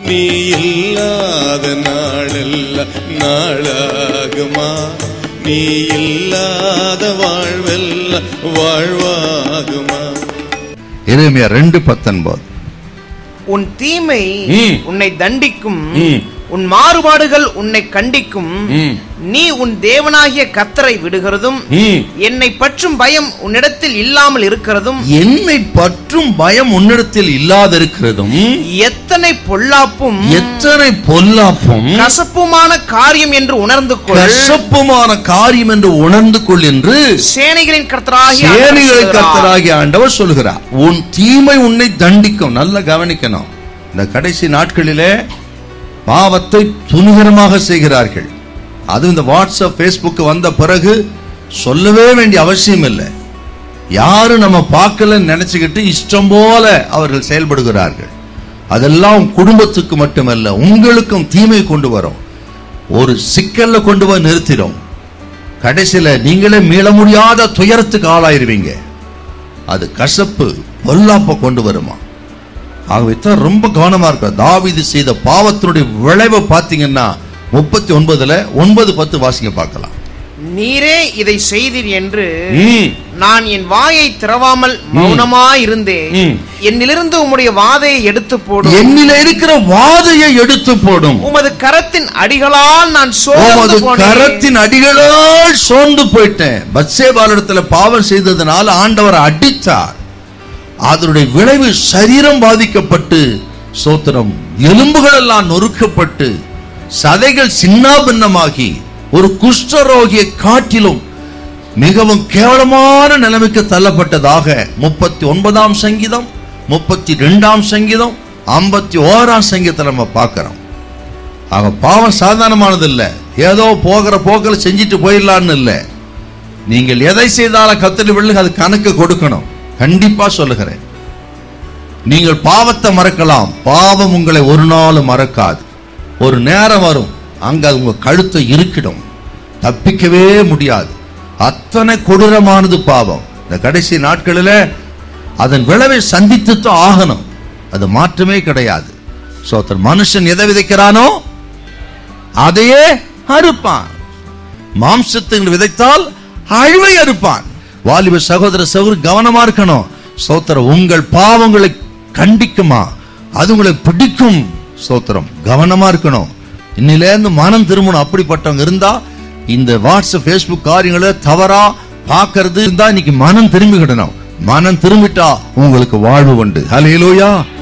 நீ இல்லாத நாளெல்லாம் நாளாகுமா நீ இல்லாத வாழ்வெல்லாம் வாழ்வாகுமா எரேமியா ரெண்டு பத்தொன்பது உன் தீமை ம். உன்னை தண்டிக்கும் ம். உன் மாறுபாடுகள் உன்னை கண்டிக்கும் ம். நீ உன் தேவனாகிய கத்தரை விடுகிறதும் ம். என்னை பற்றும் பயம் உன்னிடத்தில் இல்லாமல் இருக்கிறதும் என்னை பற்றும் பயம் உன்னிடத்தில் இல்லாதிருக்கிறதும் எத்தனை பொல்லாப்பும் எத்தனை பொல்லாப்பும் கசப்புமான காரியம் என்று உணர்ந்து கொள் கசப்புமான காரியம் என்று உணர்ந்து கொள் என்று சேனைகளின் கர்த்தராகிய ஆண்டவர் சேனைகளை சொல்கிறார். கர்த்தராகிய ஆண்டவர் சொல்கிறார் உன் தீமை உன்னை தண்டிக்கும் நல்லா கவனிக்கணும் இந்த கடைசி நாட்களிலே பாவத்தை துணிகரமாக செய்கிறார்கள் அது இந்த வாட்ஸ்அப் ஃபேஸ்புக் வந்த பிறகு சொல்லவே வேண்டிய அவசியம் இல்லை யாரும் நம்ம பார்க்கலன்னு நினைச்சுக்கிட்டு இஷ்டம் போல அவர்கள் செயல்படுகிறார்கள் அதெல்லாம் உன் குடும்பத்துக்கு மட்டுமல்ல உங்களுக்கும் தீமை கொண்டு வரும் ஒரு சிக்கல்ல கொண்டு போய் நிறுத்திடும் கடைசியில நீங்களே மீள முடியாத துயரத்துக்கு ஆளாயிருவீங்க அது கசப்பு பொல்லாப்ப கொண்டு வருமா ஆகவே தான் ரொம்ப கவனமா இருக்கும் தாவீது செய்த பாவத்தினுடைய விளைவை பார்த்தீங்கன்னா முப்பத்தி ஒன்பதுல ஒன்பது பத்து வாசிங்க பார்க்கலாம் நீரே இதை செய்தீர் என்று ம். நான் என் வாயை திறவாமல் மௌனமாயிருந்தேன் ம். என்னிலிருந்து உம்முடைய வாதையை எடுத்து போடும் என்னில இருக்கிற வாதையை எடுத்து போடும் உமது கரத்தின் அடிகளால் நான் சோர்ந்து உமது போனேன் கரத்தின் அடிகளால் சோர்ந்து போயிட்டேன் பத்சேபாலிடத்துல பாவம் செய்ததுனால ஆண்டவர் அடித்தார் அதனுடைய விளைவு சரீரம் பாதிக்கப்பட்டு சோத்திரம் எலும்புகள் எல்லாம் நொறுக்கப்பட்டு சதைகள் சின்னாபின்னமாகி ஒரு குஷ்டரோகியை காட்டிலும் மிகவும் கேவலமான நிலைமைக்கு தள்ளப்பட்டதாக முப்பத்தி ஒன்பதாம் சங்கீதம் முப்பத்தி ரெண்டாம் சங்கீதம் ஐம்பத்தி ஓராம் சங்கீதத்தை நம்ம பார்க்கிறோம் ஆக பாவம் சாதாரணமானது இல்ல ஏதோ போகிற போக்கில் செஞ்சுட்டு போயிடலான்னு இல்ல நீங்கள் எதை செய்தாலும் கத்தரி வில்லுங்க அது கணக்கு கொடுக்கணும் கண்டிப்பா சொல்லுகிறேன் நீங்கள் பாவத்தை மறக்கலாம் பாவம் உங்களை ஒரு நாளும் மறக்காது ஒரு நேரம் வரும் அங்க அது உங்க கழுத்தை இருக்கிடும் தப்பிக்கவே முடியாது அத்தனை கொடூரமானது பாவம் இந்த கடைசி நாட்களில் அதன் விளைவை சந்தித்துத்தான் ஆகணும் அது மாற்றமே கிடையாது சோத்தர் மனுஷன் எதை விதைக்கிறானோ அதையே அறுப்பான் மாம்சத்தை விதைத்தால் அழிவை அறுப்பான் வாலிப சகோதர சகோதரி கவனமா இருக்கணும் சோத்திரம் உங்கள் பாவங்களை கண்டிக்குமா அது உங்களை பிடிக்கும் சோத்திரம் கவனமா இருக்கணும் இன்னிலேருந்து மனம் திரும்பணும் அப்படிப்பட்டவங்க இருந்தா இந்த வாட்ஸ்அப் ஃபேஸ்புக் காரியங்களை தவறா பார்க்கறது இருந்தா இன்னைக்கு மனம் திரும்பிக்கிடணும் மனம் திரும்பிட்டா உங்களுக்கு வாழ்வு உண்டு ஹalleluya